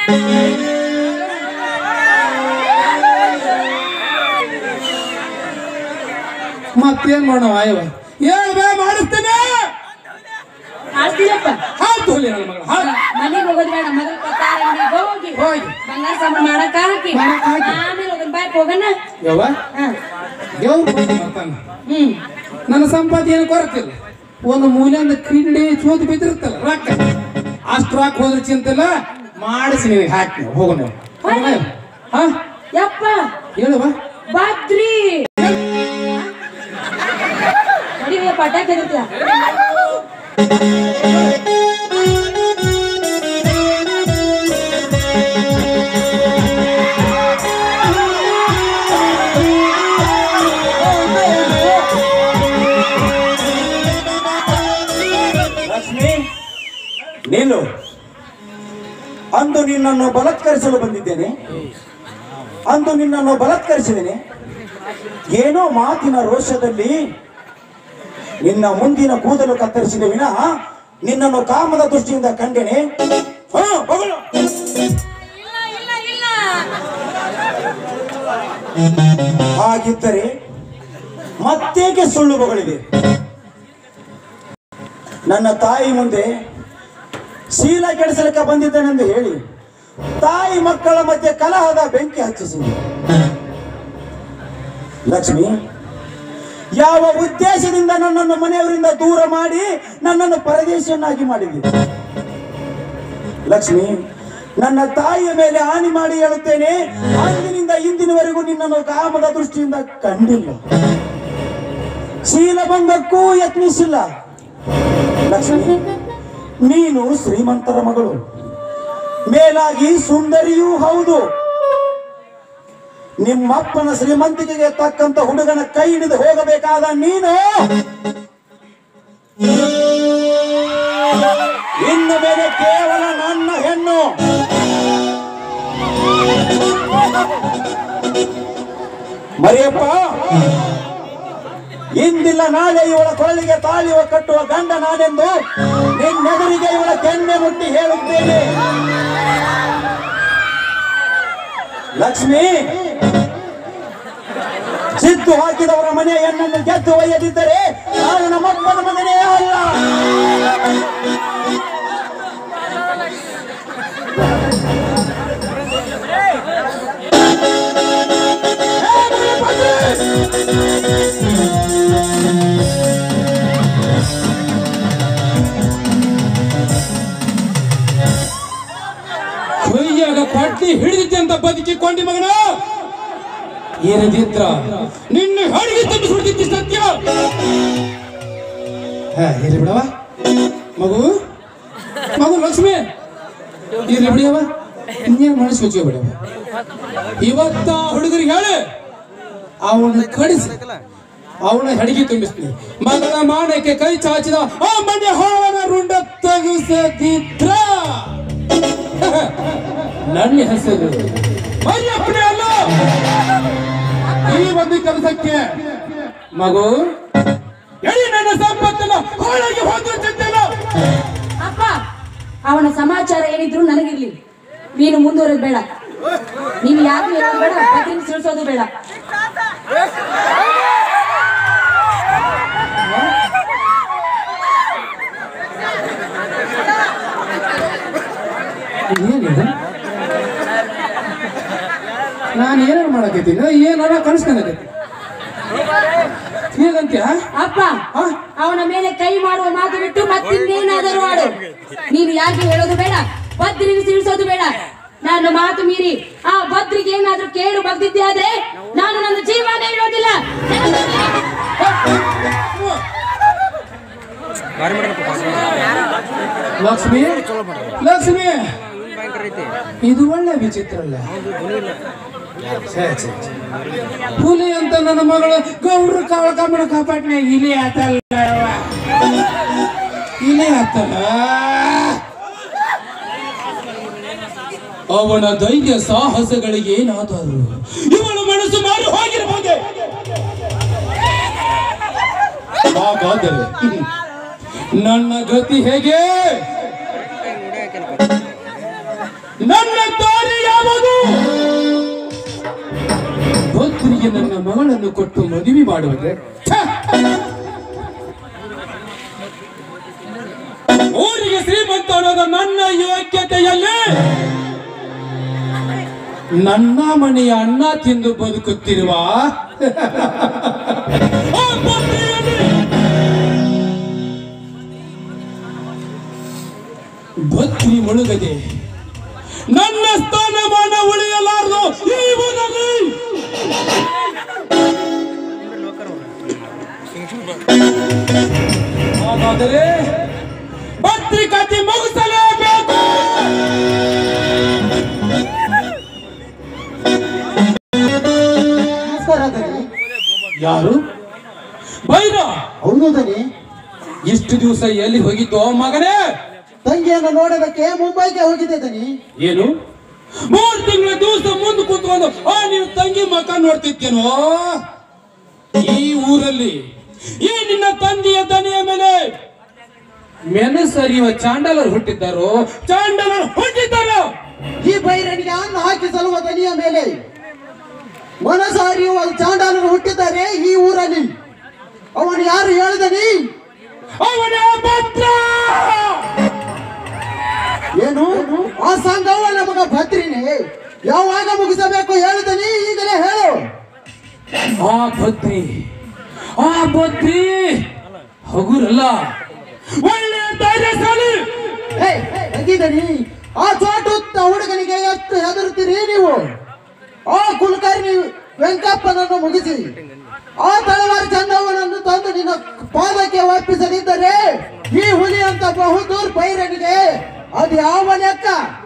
ಮತ್ತೇನ್ ಮಾಡೋಣ ಅಯ್ಯವ ಹೇಳ್ಬೇ ಮಾಡಿಸ್ತೇನೆ ಮಾಡ್ತೀರಪ್ಪ ಹಾತು ಹೋಲಿ ನನ್ನ ಮಗಳ ಹಾಲು ಮನೆಗೆ ಹೋಗೋದ್ ಬೇಡ ಮೊದಲು ಕೊಟ್ಟಾರ ಅಂಗಡಿಗೆ ಹೋಗಿ ಹೋಗಿ ಬಂಗಾರ ಸಾಮಾನು ಮಾಡಕ್ ಹಾಕಿ ಮಾಡಕ್ ಹಾಕಿ. ಆಮೇಲೆ ಹೋಗೋಣ ಬಾಯ್ ಹೋಗೋಣ ಯವ್ವ ಹಾ. ದೇವ್ರು ಬಂದು ಬರ್ತಾನ ಹ್ಮ್ ನನ್ನ ಸಂಪಾತಿ ಏನು ಕೊರತಿಲ್ಲ ಒಂದು ಮೂಲೆಯಿಂದ ಕಿಂಡಿ ಚೋದು ಬಿದ್ದಿರುತ್ತಲ್ಲ ರೊಕ್ಕ ಅಷ್ಟು ರೊಕ್ಕ ಹೋದ್ರೆ ಚಿಂತಿಲ್ಲ ಮಾಡಿಸಿ ನಿನಗೆ ಹಾಕಿ ಹೋಗೋಣ ಹೋಗೋಣ ಹಾ ಯಪ್ಪ ಹೇಳುವ ಬಾದ್ರಿ ನಡೀರಿ ಪಟಾಕಿ ಎದುರ್ತೀಯ ಲಕ್ಷ್ಮಿ ನೀನು ಅಂದು ನಿನ್ನನ್ನು ಬಲಾತ್ಕರಿಸಲು ಬಂದಿದ್ದೇನೆ ಅಂದು ನಿನ್ನನ್ನು ಬಲಾತ್ಕರಿಸಿದ್ದೇನೆ ಏನೋ ಮಾತಿನ ರೋಷದಲ್ಲಿ ನಿನ್ನ ಮುಂದಿನ ಕೂದಲು ಕತ್ತರಿಸಿದ ವಿನಃ ನಿನ್ನನ್ನು ಕಾಮದ ದೃಷ್ಟಿಯಿಂದ ಕಂಡೆನೆ ಹಾ, ಹೊಗಳು. ಇಲ್ಲ ಇಲ್ಲ ಇಲ್ಲ ಹಾಗಿದ್ದರೆ ಮತ್ತೇಕೆ ಸುಳ್ಳು ಬಗಳಿದೆ ನನ್ನ ತಾಯಿ ಮುಂದೆ ಶೀಲ ಕೆಡಿಸಲಿಕ್ಕೆ ಬಂದಿದ್ದೇನೆಂದು ಹೇಳಿ ತಾಯಿ ಮಕ್ಕಳ ಮಧ್ಯೆ ಕಲಹದ ಬೆಂಕಿ ಹಚ್ಚಿಸಿದೆ ಲಕ್ಷ್ಮಿ ಯಾವ ಉದ್ದೇಶದಿಂದ ನನ್ನನ್ನು ಮನೆಯವರಿಂದ ದೂರ ಮಾಡಿ ನನ್ನನ್ನು ಪರದೇಶಿಯನ್ನಾಗಿ ಮಾಡಿದೆ ಲಕ್ಷ್ಮಿ ನನ್ನ ತಾಯಿಯ ಮೇಲೆ ಹಾನಿ ಮಾಡಿ ಹೇಳುತ್ತೇನೆ ಅಂದಿನಿಂದ ಇಂದಿನವರೆಗೂ ನಿನ್ನನ್ನು ಕಾಮದ ದೃಷ್ಟಿಯಿಂದ ಕಂಡಿಲ್ಲ ಶೀಲಭಂಗಕ್ಕೂ ಯತ್ನಿಸಿಲ್ಲ ಲಕ್ಷ್ಮಿ ನೀನು ಶ್ರೀಮಂತರ ಮಗಳು ಮೇಲಾಗಿ ಸುಂದರಿಯೂ ಹೌದು ನಿಮ್ಮಪ್ಪನ ಶ್ರೀಮಂತಿಕೆಗೆ ತಕ್ಕಂತ ಹುಡುಗನ ಕೈ ಹಿಡಿದು ಹೋಗಬೇಕಾದ ನೀನು ಇನ್ನು ಮೇಲೆ ಕೇವಲ ನನ್ನ ಹೆಣ್ಣು ಮರಿಯಪ್ಪ ಇಂದಿಲ್ಲ ನಾಳೆ ಇವಳ ಕೊಳ್ಳಿಗೆ ತಾಳಿವ ಕಟ್ಟುವ ಗಂಡ ನಾನೆಂದು ನಿನ್ನೆದುರಿಗೆ ಇವಳ ಕೆನ್ನೆ ಮುಟ್ಟಿ ಹೇಳುತ್ತೇನೆ ಲಕ್ಷ್ಮಿ ಸಿದ್ದು ಹಾಕಿದವರ ಮನೆ ಹೆಣ್ಣನ್ನು ಗೆದ್ದು ಒಯ್ಯದಿದ್ದರೆ ನಾನು ನಮ್ಮಪ್ಪನ ಮಗನೇ ಅಲ್ಲ ಕೈಯಾಗ ಕೊಟ್ಟಿ ಹಿಡಿದಿದ್ದೆ ಅಂತ ಬದುಕಿಕೊಂಡಿ ಮಗನ ಏನದಿದ್ರ ನಿನ್ನ ಹಡಿಗೆ ತುಂಬಿಸ್ಬಿಡ್ತಿದ್ದಿ ಸತ್ಯ ಹಾ ಇರ್ಲಿ ಬಿಡವ ಮಗು ಮಗು ಲಕ್ಷ್ಮಿ ಇರ್ಲಿ ಬಿಡಿಯವ ಇನ್ನೇನು ಮನಸ್ಸು ಮುಚ್ಚಿ ಬಿಡವ ಇವತ್ತ ಹುಡುಗರಿಗೆ ಹೇಳಿ ಅವನ ಕಡಿಸಿ ಅವನ ಹಡಿಗೆ ತುಂಬಿಸ್ತೀನಿ ಮಗಳ ಮಾನಕ್ಕೆ ಕೈ ಚಾಚಿದ ಆ ಮನೆ ಹೋವನ ರುಂಡ ತೆಗೆಸದಿದ್ರ ನನ್ನ ಹೆಸರು ಮರಿಯಪ್ಪನೇ ಅಲ್ಲ ಈ ಒಂದು ಕೆಲಸಕ್ಕೆ ಮಗು ಎಡಿ ನನ್ನ ಸಂಪತ್ತನ್ನ ಹಾಳಾಗಿ ಹೋಗುತ್ತಿದ್ದೆಲ್ಲ ಅಪ್ಪ ಅವನ ಸಮಾಚಾರ ಏನಿದ್ರು ನನಗಿರ್ಲಿ ನೀನು ಮುಂದುವರೆದ್ ಬೇಡ ನೀನು ಯಾರು ಹೇಳೋದು ಬೇಡ ಪತಿನ ತಿಳಿಸೋದು ಬೇಡ ಏನಿದು ನಾನು ಏನಾರು ಮಾಡಕತ್ತೀನಿ ಏನಾರ ಕನಸ್ಕೊಂಡಕತ್ತಿ ಹೇಗಂತ್ಯ ಅಪ್ಪ ಅವನ ಮೇಲೆ ಕೈ ಮಾಡುವ ಮಾತು ಬಿಟ್ಟು ಮತ್ತಿನ್ನೇನಾದರೂ ಆಡು ನೀನು ಯಾಕೆ ಹೇಳೋದು ಬೇಡ ಬದ್ರಿಗೆ ತಿಳಿಸೋದು ಬೇಡ ನನ್ನ ಮಾತು ಮೀರಿ ಆ ಬದ್ರಿಗೆ ಏನಾದ್ರೂ ಕೇಳು ಬಗ್ದಿದ್ದೆ ಆದ್ರೆ ನಾನು ನನ್ನ ಜೀವನ ಇರೋದಿಲ್ಲ ಲಕ್ಷ್ಮಿ ಲಕ್ಷ್ಮಿ ಇದು ಒಳ್ಳೆ ವಿಚಿತ್ರ ಅಲ್ಲ ಛೇ, ಛೇ, ಛೇ. ಹುಲಿ ಅಂತ ನನ್ನ ಮಗಳು ಗೌಡ್ರ ಕಾವಳ ಕಮ್ಮನ ಕಾಪಾಟ್ನೆ ಇಲಿ ಆತಲ್ಲ ಇಲಿ ಆತಲ್ಲ ಅವನ ಧೈರ್ಯ ಸಾಹಸಗಳಿಗೆ ಏನಾದರೂ ಇವಳು ಮನಸ್ಸು ಮಾಡಿ ಹೋಗಿರಬಹುದೇ ಹಾಗಾದರೆ ನನ್ನ ಗತಿ ಹೇಗೆ ನನ್ನ ಅವರಿಗೆ ನನ್ನ ಮಗಳನ್ನು ಕೊಟ್ಟು ಮದುವೆ ಮಾಡುವುದು ಛೆ! ಊರಿಗೆ ಶ್ರೀಮಂತ ಅನ್ನೋದು ನನ್ನ ಯೋಗ್ಯತೆಯಲ್ಲಿ ನನ್ನ ಮನೆಯ ಅನ್ನ ತಿಂದು ಬದುಕುತ್ತಿರುವ ಆ ಪತ್ನಿಯಲ್ಲಿ ಭಕ್ತಿ ಮುಳುಗದೆ ನನ್ನ ಸ್ಥಾನಮಾನ ಉಳಿಯಲಾರದು ಈ ಊರಲ್ಲಿ ಹಾಗಾದರೆ ಪತ್ರಿಕತೆ ಮುಗಿಸಲೇಬೇಕು ನಮಸ್ಕಾರ ದನಿ ಯಾರು ಬೈರ ಹೌದು ದನಿ ಇಷ್ಟು ದಿವಸ ಎಲ್ಲಿ ಹೋಗಿದ್ದೋ ಮಗನೇ ತಂಗಿಯನ್ನು ನೋಡೋದಕ್ಕೆ ಮುಂಬೈಗೆ ಹೋಗಿದೆ ದನಿ ಏನು ಮೂರ್ ತಿಂಗಳ ದಿವಸ ಮುಂದೆ ಕೂತ್ಕೊಂಡು ಆ ನೀವು ತಂಗಿ ಮಕ ನೋಡ್ತಿದ್ದೇನೋ ಈ ಊರಲ್ಲಿ ಈ ನಿನ್ನ ತಂದೆಯ ದನಿಯ ಮೇಲೆ ಮೆಣಸರಿಯುವ ಚಾಂಡಲರು ಹುಟ್ಟಿದ್ದಾರೋ ಚಾಂಡಲರು ಹುಟ್ಟಿದ್ದಾರೋ ಈ ಬೈರನಿಗೆ ಅನ್ನ ಹಾಕಿ ಸಲುವ ದನಿಯ ಮೇಲೆ ಮನಸಾರಿಯುವ ಚಾಂಡಾಲರು ಹುಟ್ಟಿದ್ದಾರೆ ಈ ಊರಲ್ಲಿ ಅವನು ಯಾರು ಹೇಳಿದನಿ ಅವನೇ ಭದ್ರ ಏನು ಆ ಸಂಘವ ನಮಗ ಭದ್ರಿನಿ ಯಾವಾಗ ಮುಗಿಸಬೇಕು ಹೇಳಿದನಿ ಈಗಲೇ ಹೇಳು ಆ ಭದ್ರಿ ಆ ಭದ್ರಿ ಹಗುರಲ್ಲ ಒಳ್ಳೆಯ ಧೈರ್ಯಶಾಲಿ ಹೇ ತೆಗಿದನಿ ಆ ಚೋಟುತ್ತ ಹುಡುಗನಿಗೆ ಎಷ್ಟು ಹೆದರುತ್ತೀರಿ ನೀವು ಆ ಕುಲಕರ್ಣಿ ವೆಂಕಪ್ಪನನ್ನು ಮುಗಿಸಿ ಆ ತಳವಾರ ಚಂದವನನ್ನು ತಂದು ನಿನ್ನ ಪಾದಕ್ಕೆ ಒಪ್ಪಿಸದಿದ್ದರೆ ಈ ಹುಲಿ ಅಂತ ಬಹುದೂರ್ ಬೈರನಿಗೆ ಅದು ಯಾವ ಲೆಕ್ಕ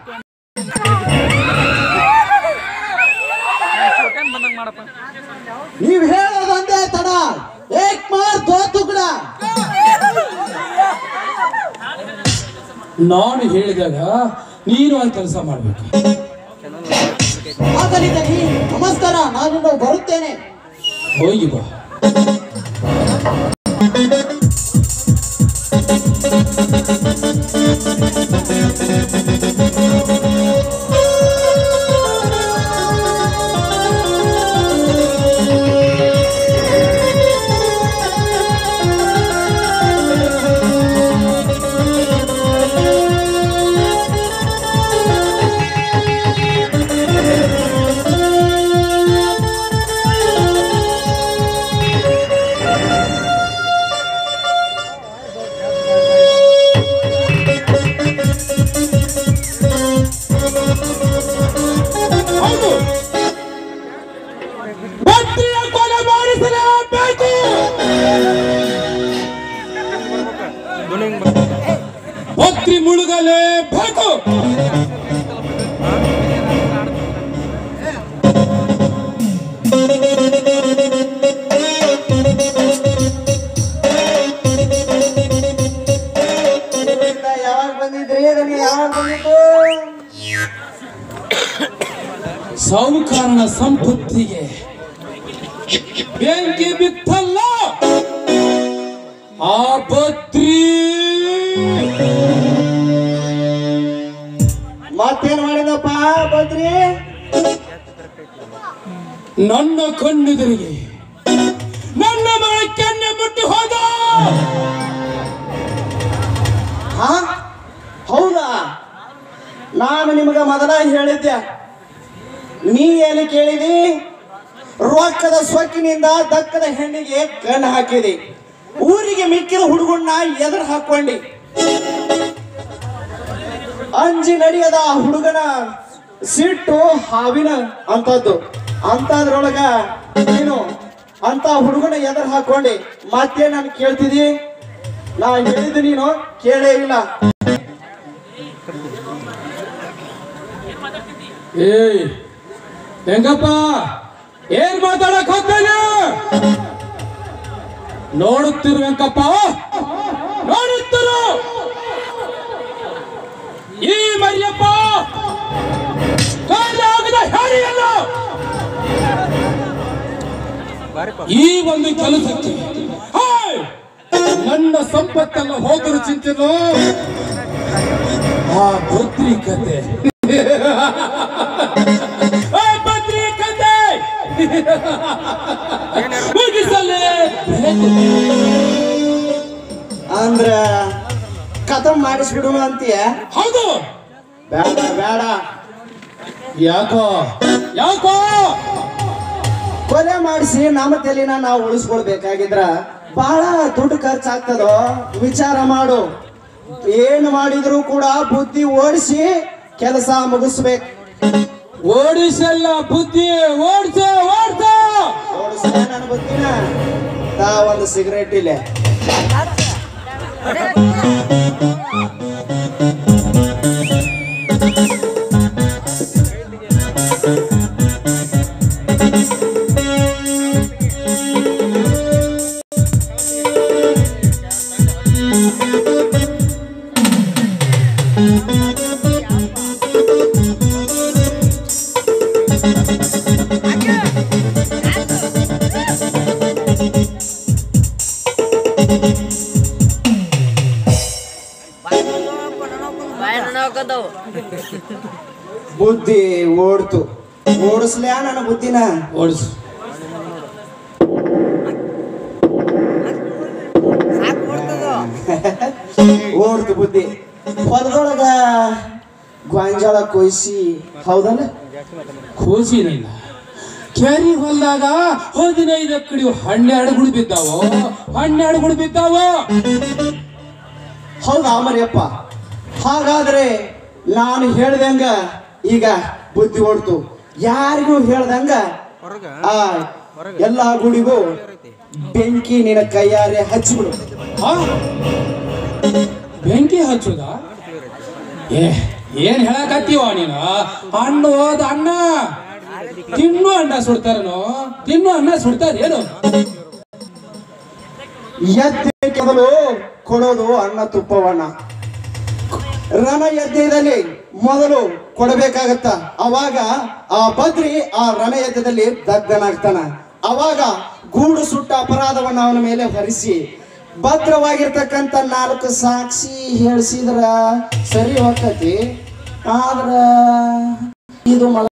ನೀವ್ ಹೇಳೋದೊಂದೇ ತಡ ಏಕ್ ಮಾರ್ ದೋ ತುಗ್ಡ ನಾನು ಹೇಳಿದಾಗ ನೀನು ಆ ಕೆಲಸ ಮಾಡ್ಬೇಕು ಆಗಲಿ ದನಿ ನಮಸ್ಕಾರ ನಾನು ಬರುತ್ತೇನೆ ಹೋಗಿ ಬಾ ಹೌದು ಭದ್ರಿಯ ಕೊಲೆ ಮಾಡಿಸಲೇಬೇಕು ಭದ್ರಿ ಮುಳುಗಲೇಬೇಕು ಯಾವಾಗ ಬಂದಿದ್ರಿ ದನಿ ಯಾವಾಗ ಬಂದಿದ್ದು ಸಾಹುಕಾರನ ಸಂಪತ್ತಿಗೆ ಬೆಂಕಿ ಬಿತ್ತಲ್ಲ ಆ ಭದ್ರಿ ಮತ್ತೇನ್ ಮಾಡಿದಪ್ಪ ಬದ್ರಿ ನನ್ನ ಕಣ್ಣೆದುರಿಗೆ ನನ್ನ ಮಗಳ ಕೆನ್ನೆ ಮುಟ್ಟಿ ಹೋದ ಹಾ ಹೌದಾ ನಾನು ನಿಮಗ ಮೊದಲ ಹೇಳಿದ್ದೆ ನೀ ಏನು ಕೇಳಿದಿ ರೊಕ್ಕದ ಸೊಕ್ಕಿನಿಂದ ದಕ್ಕದ ಹೆಣ್ಣಿಗೆ ಕಣ್ಣು ಹಾಕಿದಿ ಊರಿಗೆ ಮಿಕ್ಕಿದ ಹುಡುಗಣ್ಣ ಎದುರು ಹಾಕೊಂಡಿ ಅಂಜಿ ನಡೆಯದ ಆ ಹುಡುಗನ ಸಿಟ್ಟು ಹಾವಿನ ಅಂತದ್ದು ಅಂತದ್ರೊಳಗ ನೀನು ಅಂತ ಹುಡುಗನ ಎದುರು ಹಾಕೊಂಡಿ ಮತ್ತೆ ನಾನು ಕೇಳ್ತಿದಿ ನಾ ಹೇಳಿದ್ದು ನೀನು ಕೇಳೇ ಇಲ್ಲ ಏಯ್ ಹೆಂಗಪ್ಪ ಏನ್ ಮಾತಾಡಕ್ ಹೋಗ್ತಾನೆ ನೋಡುತ್ತಿರು ವೆಂಕಪ್ಪ ನೋಡುತ್ತಿರು ಈ ಮರಿಯಪ್ಪ ಕಾರ್ಯಾಗದ ಹೇರಿಯಲ್ಲ ಈ ಒಂದು ಕೆಲಸಕ್ಕೆ ಹಾಯ್! ನನ್ನ ಸಂಪತ್ತೆಲ್ಲ ಹೋದರೂ ಚಿಂತಿಲ್ಲ ಆ ಭದ್ರಿ ಕತೆ ಆ ಭದ್ರಿ ಕತೆ ಅಂದ್ರ ಕಥಮ್ ಮಾಡಿಸ್ಬಿಡುವ ಅಂತೀಯ ಹೌದು ಬೇಡ ಬೇಡ ಯಾಕೋ ಯಾಕೋ ಕೊಲೆ ಮಾಡಿಸಿ ನಮ್ಮ ತಲೆನ ನಾವು ಉಳಿಸ್ಕೊಳ್ಬೇಕಾಗಿದ್ರ ಬಹಳ ದುಡ್ಡು ಖರ್ಚಾಗ್ತದೋ ವಿಚಾರ ಮಾಡು ಏನು ಮಾಡಿದ್ರು ಕೂಡ ಬುದ್ಧಿ ಓಡಿಸಿ ಕೆಲಸ ಮುಗಿಸ್ಬೇಕು ಓಡಿಸಲ್ಲ ಬುದ್ಧಿ ಓಡ್ಸ ಓಡ್ಸ ಓಡಿಸ್ಲೇ ನನ್ನ ಬುದ್ಧಿನ ತಾ ಒಂದು ಸಿಗರೇಟ್ ಇಲ್ಲೇ ಬಾಯ್ನ ನೋಡ್ಕೊತಾವು ಬುದ್ಧಿ ಓಡ್ತು ಓಡಿಸ್ಲ್ಯಾ ನನ್ನ ಬುದ್ಧಿನ ಓಡಿಸು ಸಾಕು ಕೊಡ್ತದ ಓಡ್ತು ಬುದ್ಧಿ ಹೊಲದೊಳಗ ಗೊಂಜಾಳ ಕೊಯ್ಸಿ ಹೌದಲ್ಲ ಕೋಸಿನಿಲ್ಲ ಕೆರಿ ಹೊಲ್ದಾಗ ಹದಿನೈದು ಕಡಿ ಹನ್ನೆರಡು ಗುಡಿ ಬಿದ್ದಾವೋ ಹನ್ನೆರಡು ಗುಡಿ ಬಿದ್ದಾವೋ ಹೌದಾ ಮರಿಯಪ್ಪ ಹಾಗಾದ್ರೆ ನಾನು ಹೇಳ್ದಂಗ ಈಗ ಬುದ್ಧಿ ಓಡ್ತು ಯಾರಿಗೂ ಹೇಳ್ದಂಗ ಆ ಎಲ್ಲಾ ಗುಡಿಗೂ ಬೆಂಕಿ ನಿನ್ನ ಕೈಯಾರೆ ಹಚ್ಚಿಬಿಡು ಆ? ಬೆಂಕಿ ಹಚ್ಚುದ ಏ ಏನ್ ಹೇಳಕತ್ತೀವ ನೀನು ಹಣ್ಣು ಹೋದ ಅನ್ನ ತಿನ್ನು ಅನ್ನ ಸುಡ್ತಾರನು ತಿನ್ನು ಅನ್ನ ಸುಡ್ತಾರ ಏನು ಯಜ್ಞ ಮೊದಲು ಕೊಡೋದು ಅನ್ನ ತುಪ್ಪವನ್ನ ರಣ ಯಜ್ಞದಲ್ಲಿ ಮೊದಲು ಕೊಡಬೇಕಾಗತ್ತ ಅವಾಗ ಆ ಬದ್ರಿ ಆ ರಣ ಯಜ್ಞದಲ್ಲಿ ದಗ್ಧನಾಗ್ತಾನ ಅವಾಗ ಗೂಡು ಸುಟ್ಟ ಅಪರಾಧವನ್ನ ಅವನ ಮೇಲೆ ಹೊರಿಸಿ ಭದ್ರವಾಗಿರ್ತಕ್ಕಂಥ ನಾಲ್ಕು ಸಾಕ್ಷಿ ಹೇಳಿಸಿದ್ರ ಸರಿ ಹೋಗ್ತತಿ ಆದ್ರ ಇದು ಮಲ